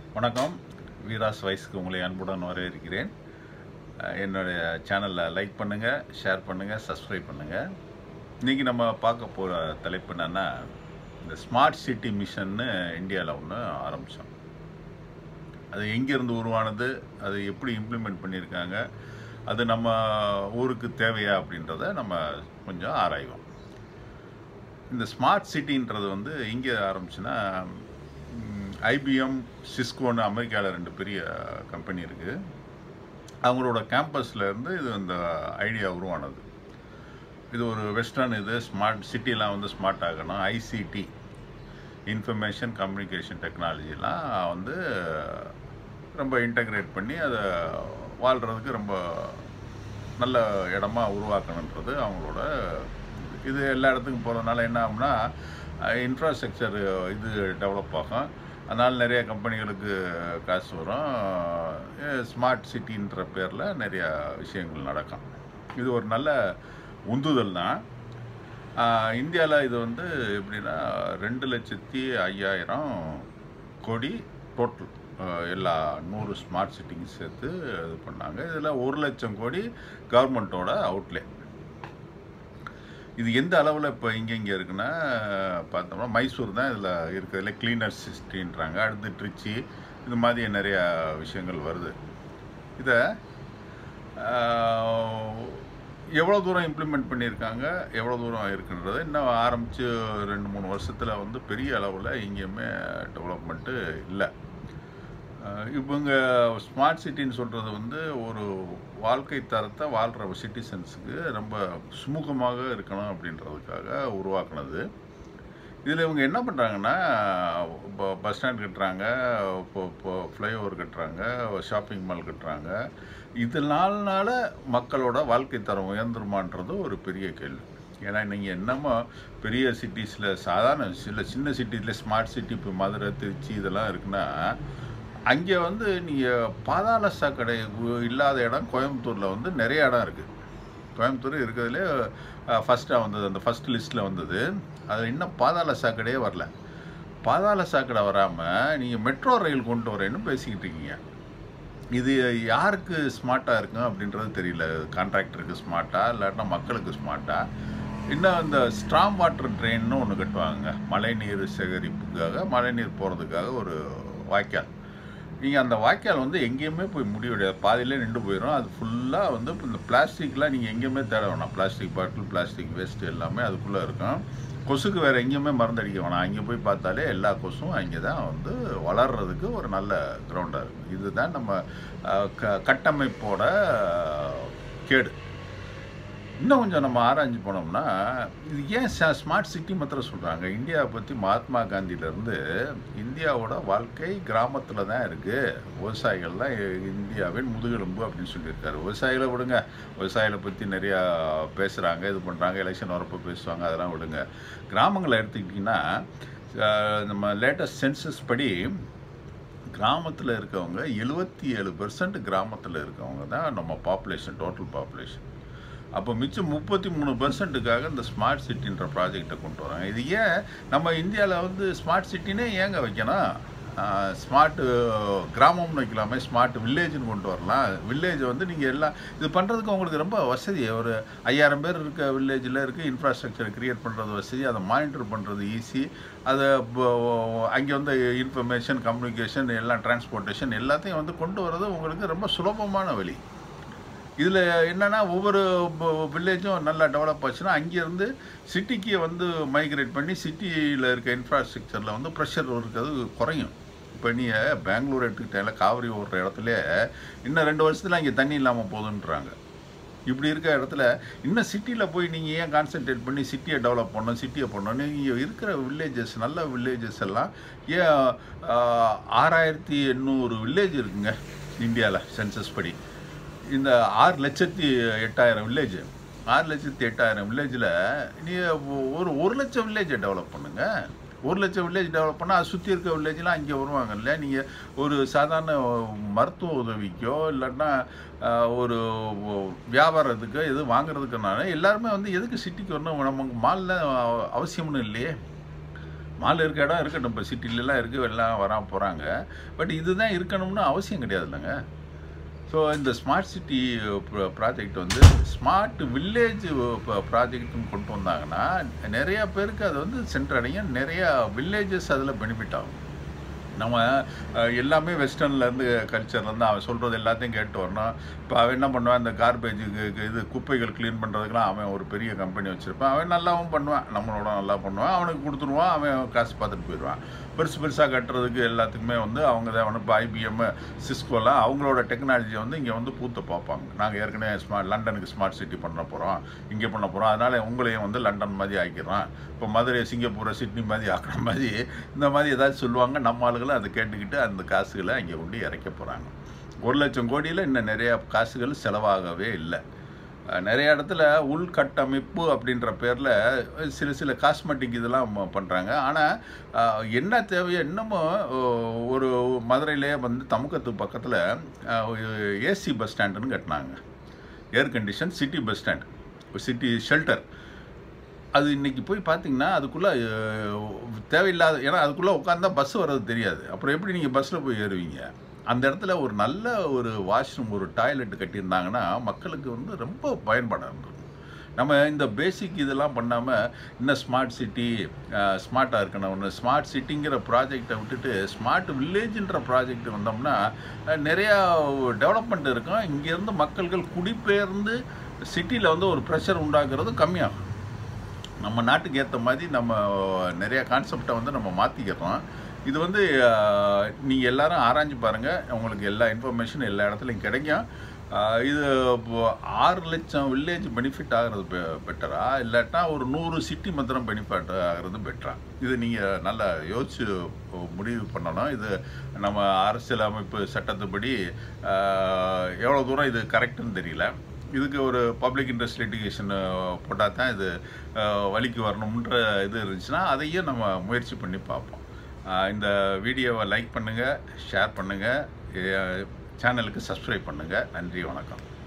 வணக்கம் வீராஸ் வயசுக்கு உங்களை அன்புடன் வரவேற்கிறேன் அஹ் என்னுடைய சேனலில் லைக் பண்ணுங்கள் ஷேர் பண்ணுங்கள் சப்ஸ்கிரைப் பண்ணுங்கள் இன்றைக்கி நம்ம பார்க்க போகிற தலைப்பு என்னென்னா இந்த ஸ்மார்ட் சிட்டி மிஷன்னு இந்தியாவில் ஒன்று ஆரம்பித்தோம் அது எங்கேருந்து உருவானது அது எப்படி இம்ப்ளிமெண்ட் பண்ணியிருக்காங்க அது நம்ம ஊருக்கு தேவையா அப்படின்றத நம்ம கொஞ்சம் ஆராய்வோம் இந்த ஸ்மார்ட் சிட்டின்றது வந்து எங்கே ஆரம்பிச்சுன்னா ஐபிஎம் சிஸ்கோன்னு அமெரிக்காவில் ரெண்டு பெரிய கம்பெனி இருக்குது அவங்களோட கேம்பஸில் இருந்து இது இந்த ஐடியா உருவானது இது ஒரு வெஸ்டர்ன் இது ஸ்மார்ட் சிட்டிலாம் வந்து ஸ்மார்ட் ஆகணும் ஐசிடி இன்ஃபர்மேஷன் கம்யூனிகேஷன் டெக்னாலஜிலாம் வந்து ரொம்ப இன்டகிரேட் பண்ணி அதை வாழ்கிறதுக்கு ரொம்ப நல்ல இடமா உருவாக்கணுன்றது அவங்களோட இது எல்லா இடத்துக்கும் போகிறதுனால என்ன ஆகும்னா இன்ஃப்ராஸ்ட்ரக்சர் இது டெவலப் ஆகும் அதனால் நிறைய கம்பெனிகளுக்கு காசு வரும் ஸ்மார்ட் சிட்டின்ற பேரில் நிறைய விஷயங்கள் நடக்கும் இது ஒரு நல்ல உந்துதல் தான் இந்தியாவில் இது வந்து எப்படின்னா ரெண்டு லட்சத்தி ஐயாயிரம் கோடி டோட்டல் எல்லா நூறு ஸ்மார்ட் சிட்டிங்க சேர்த்து இது பண்ணாங்க இதில் ஒரு லட்சம் கோடி கவர்மெண்ட்டோட அவுட்லே இது எந்த அளவில் இப்போ இங்கே இங்கே இருக்குன்னா பார்த்தோம்னா மைசூர் தான் இதில் இருக்கிறதுல கிளீனர் சிட்டின்றாங்க அடுத்து ட்ரிச்சி இது மாதிரி நிறையா விஷயங்கள் வருது இதை எவ்வளோ தூரம் இம்ப்ளிமெண்ட் பண்ணியிருக்காங்க எவ்வளோ தூரம் இருக்குன்றது இன்னும் ஆரம்பித்து ரெண்டு மூணு வருஷத்தில் வந்து பெரிய அளவில் எங்கேயுமே டெவலப்மெண்ட்டு இல்லை இவங்க ஸ்மார்ட் சிட்டின்னு சொல்கிறது வந்து ஒரு வாழ்க்கை தரத்தை வாழ்கிற சிட்டிசன்ஸுக்கு ரொம்ப சுமூகமாக இருக்கணும் அப்படின்றதுக்காக உருவாக்குனது இதில் இவங்க என்ன பண்ணுறாங்கன்னா இப்போ பஸ் ஸ்டாண்ட் கட்டுறாங்க இப்போ இப்போ ஃப்ளைஓவர் கட்டுறாங்க ஷாப்பிங் மால் கட்டுறாங்க இதனால மக்களோட வாழ்க்கை தரம் உயர்ந்துருமான்றது ஒரு பெரிய கேள்வி ஏன்னா நீங்கள் என்னமோ பெரிய சிட்டிஸில் சாதாரண சில சின்ன சிட்டிஸில் ஸ்மார்ட் சிட்டி இப்போ மதுரை திருச்சி இதெல்லாம் இருக்குன்னா அங்கே வந்து நீங்கள் பாதாள சாக்கடை இல்லாத இடம் கோயம்புத்தூரில் வந்து நிறைய இடம் இருக்குது கோயம்புத்தூர் இருக்கிறதுலே ஃபஸ்ட்டாக வந்தது அந்த ஃபஸ்ட் லிஸ்ட்டில் வந்தது அதில் இன்னும் பாதாள சாக்கடையே வரல பாதாள சாக்கடை வராமல் நீங்கள் மெட்ரோ ரயில் கொண்டு வரேன்னு பேசிக்கிட்டு இருக்கீங்க இது யாருக்கு ஸ்மார்ட்டாக இருக்கும் அப்படின்றது தெரியல கான்ட்ராக்டருக்கு ஸ்மார்ட்டாக இல்லாட்டினா மக்களுக்கு ஸ்மார்ட்டாக இன்னும் இந்த ஸ்ட்ராங் வாட்டர் ட்ரெயின்னு ஒன்று கட்டுவாங்க மழைநீர் சேகரிப்புக்காக மழைநீர் போகிறதுக்காக ஒரு வாய்க்கால் நீங்கள் அந்த வாய்க்கால் வந்து எங்கேயுமே போய் முடிவுடைய பாதியிலே நின்று போயிடும் அது ஃபுல்லாக வந்து இப்போ இந்த பிளாஸ்டிக்லாம் நீங்கள் எங்கேயுமே தேட வேணாம் பிளாஸ்டிக் பாட்டில் பிளாஸ்டிக் வேஸ்ட்டு எல்லாமே அதுக்குள்ளே இருக்கும் கொசுக்கு வேறு எங்கேயுமே மருந்தடிக்க வேணாம் அங்கே போய் பார்த்தாலே எல்லா கொசும் அங்கே தான் வந்து வளர்கிறதுக்கு ஒரு நல்ல கிரவுண்டாக இருக்கும் இதுதான் நம்ம க கட்டமைப்போட கேடு இன்னும் கொஞ்சம் நம்ம ஆராய்ஞ்சு போனோம்னா இது ஏன் ஸ்மார்ட் சிட்டி மாத்திரம் சொல்கிறாங்க இந்தியாவை பற்றி மகாத்மா காந்தியிலேருந்து இந்தியாவோட வாழ்க்கை கிராமத்தில் தான் இருக்குது விவசாயிகள் தான் இந்தியாவின் முதுகெலும்பு அப்படின்னு சொல்லியிருக்காரு விவசாயிகளை விடுங்க விவசாயிகளை பற்றி நிறையா பேசுகிறாங்க இது பண்ணுறாங்க எலெக்ஷன் வரப்போ பேசுவாங்க அதெல்லாம் விடுங்க கிராமங்களை எடுத்துக்கிட்டிங்கன்னா நம்ம லேட்டஸ்ட் சென்சஸ் படி கிராமத்தில் இருக்கவங்க எழுபத்தி ஏழு பெர்சன்ட் கிராமத்தில் இருக்கவங்க தான் நம்ம பாப்புலேஷன் டோட்டல் பாப்புலேஷன் அப்போ மிச்சம் முப்பத்தி மூணு பெர்சன்ட்டுக்காக இந்த ஸ்மார்ட் சிட்டின்ற ப்ராஜெக்டை கொண்டு வராங்க இது ஏன் நம்ம இந்தியாவில் வந்து ஸ்மார்ட் சிட்டினே ஏங்க வைக்கணும் ஸ்மார்ட்டு கிராமம்னு வைக்கலாமே ஸ்மார்ட் வில்லேஜ்னு கொண்டு வரலாம் வில்லேஜ் வந்து நீங்கள் எல்லாம் இது பண்ணுறதுக்கு உங்களுக்கு ரொம்ப வசதி ஒரு ஐயாயிரம் பேர் இருக்க வில்லேஜில் இருக்க இன்ஃப்ராஸ்ட்ரக்சர் க்ரியேட் பண்ணுறது வசதி அதை மானிட்டர் பண்ணுறது ஈஸி அதை அங்கே வந்து இன்ஃபர்மேஷன் கம்யூனிகேஷன் எல்லாம் டிரான்ஸ்போர்ட்டேஷன் எல்லாத்தையும் வந்து கொண்டு வர்றது உங்களுக்கு ரொம்ப சுலபமான வழி இதில் என்னென்னா ஒவ்வொரு வில்லேஜும் நல்லா டெவலப் ஆச்சுன்னா அங்கேருந்து சிட்டிக்கு வந்து மைக்ரேட் பண்ணி சிட்டியில் இருக்க இன்ஃப்ராஸ்ட்ரக்சரில் வந்து ப்ரெஷர் இருக்கிறது குறையும் இப்போ நீங்கள் பெங்களூர் எடுத்துக்கிட்டால காவிரி ஓடுற இடத்துல இன்னும் ரெண்டு வருஷத்தில் அங்கே தண்ணி இல்லாமல் போகுதுன்றாங்க இப்படி இருக்க இடத்துல இன்னும் சிட்டியில் போய் நீங்கள் ஏன் கான்சென்ட்ரேட் பண்ணி சிட்டியை டெவலப் பண்ணணும் சிட்டியை பண்ணணும் நீங்கள் இருக்கிற வில்லேஜஸ் நல்ல வில்லேஜஸ் எல்லாம் ஏன் ஆறாயிரத்தி எண்ணூறு வில்லேஜ் இருக்குங்க இந்தியாவில் சென்சஸ் படி இந்த ஆறு லட்சத்தி எட்டாயிரம் வில்லேஜ் ஆறு லட்சத்தி எட்டாயிரம் வில்லேஜில் நீ ஒரு ஒரு லட்சம் வில்லேஜை டெவலப் பண்ணுங்கள் ஒரு லட்சம் வில்லேஜ் டெவலப் பண்ணால் அது சுற்றி இருக்க வில்லேஜ்லாம் அங்கே வருவாங்க இல்லையா நீங்கள் ஒரு சாதாரண மருத்துவ உதவிக்கோ இல்லைன்னா ஒரு வியாபாரத்துக்கோ எது வாங்குறதுக்குனால எல்லாருமே வந்து எதுக்கு சிட்டிக்கு வரணும் நமக்கு மாலில் அவசியம்னு இல்லையே மால் இருக்க இடம் இருக்கட்டும் இப்போ சிட்டிலலாம் இருக்குது எல்லாம் வரா போகிறாங்க பட் இதுதான் இருக்கணும்னு அவசியம் கிடையாது இல்லைங்க ஸோ இந்த ஸ்மார்ட் சிட்டி ப்ராஜெக்ட் வந்து ஸ்மார்ட் வில்லேஜ் ப்ராஜெக்ட்னு கொண்டு வந்தாங்கன்னா நிறையா பேருக்கு அது வந்து சென்றடையும் நிறையா வில்லேஜஸ் அதில் பெனிஃபிட் ஆகும் நம்ம அஹ், எல்லாமே வெஸ்டர்ன்லேருந்து கல்ச்சர்லேருந்து அவன் சொல்கிறது எல்லாத்தையும் கேட்டு வரணும் இப்போ அவன் என்ன பண்ணுவான் இந்த கார்பேஜுக்கு இது குப்பைகள் க்ளீன் பண்ணுறதுக்குலாம் அவன் ஒரு பெரிய கம்பெனி வச்சுருப்பான் அவன் நல்லாவும் பண்ணுவான் நம்மளோட நல்லா பண்ணுவான் அவனுக்கு கொடுத்துருவான் அவன் காசு பார்த்துட்டு போயிடுவான் பெருசு பெருசாக கட்டுறதுக்கு எல்லாத்துக்குமே வந்து அவங்க தான் வந்து இப்போ ஐபிஎம் சிஸ்கோலாம் அவங்களோட டெக்னாலஜியை வந்து இங்கே வந்து பூத்த பார்ப்பாங்க நாங்கள் ஏற்கனவே ஸ்மார்ட் லண்டனுக்கு ஸ்மார்ட் சிட்டி பண்ண போகிறோம் இங்கே பண்ண போகிறோம் அதனால் உங்களையும் வந்து லண்டன் மாதிரி ஆக்கிடுறோம் இப்போ மதுரை சிங்கப்பூரை சிட்னி மாதிரி ஆக்குற மாதிரி இந்த மாதிரி ஏதாச்சும் சொல்லுவாங்க நம்ம ஆளுகளும் அதை கேட்டுக்கிட்டு அந்த காசுகளை அங்கே கொண்டு இறக்க போகிறாங்க ஒரு லட்சம் கோடியில் இன்னும் நிறையா காசுகள் செலவாகவே இல்லை அஹ் நிறைய இடத்துல உள்கட்டமைப்பு அப்படின்ற பேரில் சில சில காஸ்மெட்டிக் இதெல்லாம் பண்ணுறாங்க ஆனால் என்ன தேவையோ இன்னமும் அஹ், ஒரு மதுரையிலே வந்து தமுக்கத்து பக்கத்தில் ஏசி பஸ் ஸ்டாண்டுன்னு கட்டினாங்க air condition city bus stand city shelter அது இன்னைக்கு போய் பார்த்தீங்கன்னா அதுக்குள்ளே தேவையில்லாத ஏன்னா அதுக்குள்ளே உட்காந்தா பஸ் வர்றது தெரியாது அப்புறம் எப்படி நீங்கள் பஸ்ஸில் போய் ஏறுவீங்க அந்த இடத்துல ஒரு நல்ல ஒரு வாஷ்ரூம் ஒரு டாய்லெட் கட்டியிருந்தாங்கன்னா மக்களுக்கு வந்து ரொம்ப பயன்பாடாக இருந்திருக்கும் நம்ம இந்த பேசிக் இதெல்லாம் பண்ணாமல் இன்னும் ஸ்மார்ட் சிட்டி ஸ்மார்ட்டாக இருக்கணும் ஒன்று ஸ்மார்ட் சிட்டிங்கிற ப்ராஜெக்டை விட்டுட்டு ஸ்மார்ட் வில்லேஜ்ன்ற ப்ராஜெக்ட் வந்தோம்னா அஹ், நிறையா டெவலப்மெண்ட் இருக்கும் இங்கேருந்து மக்கள்கள் குடிபெயர்ந்து சிட்டியில் வந்து ஒரு ப்ரெஷர் உண்டாக்குறது கம்மியாகும் நம்ம நாட்டுக்கு ஏற்ற மாதிரி நம்ம நிறைய கான்செப்டை வந்து நம்ம மாற்றிக்கிறோம் இது வந்து நீங்கள் எல்லாரும் ஆராய்ஞ்சு பாருங்கள் உங்களுக்கு எல்லா இன்ஃபர்மேஷனும் எல்லா இடத்துலையும் கிடைக்கும் ஆஹ் இது இப்போ ஆறு லட்சம் வில்லேஜ் பெனிஃபிட் ஆகிறது பெ பெட்டரா இல்லாட்டா ஒரு நூறு சிட்டி மாத்திரம் பெனிஃபிட் ஆகிறது பெட்டரா இது நீங்கள் நல்லா யோசிச்சு முடிவு பண்ணணும் இது நம்ம அரசியல் அமைப்பு சட்டத்துப்படி ஆஹ் எவ்வளோ தூரம் இது கரெக்டுன்னு தெரியல இதுக்கு ஒரு பப்ளிக் இன்ட்ரெஸ்ட் லிட்டிகேஷன் போட்டால் தான் இது அஹ், வழிக்கு வரணுன்ற இது இருந்துச்சுன்னா அதையும் நம்ம முயற்சி பண்ணி பார்ப்போம் அஹ், இந்த வீடியோவை லைக் பண்ணுங்கள் ஷேர் பண்ணுங்கள் சேனலுக்கு சப்ஸ்கிரைப் பண்ணுங்கள் நன்றி வணக்கம்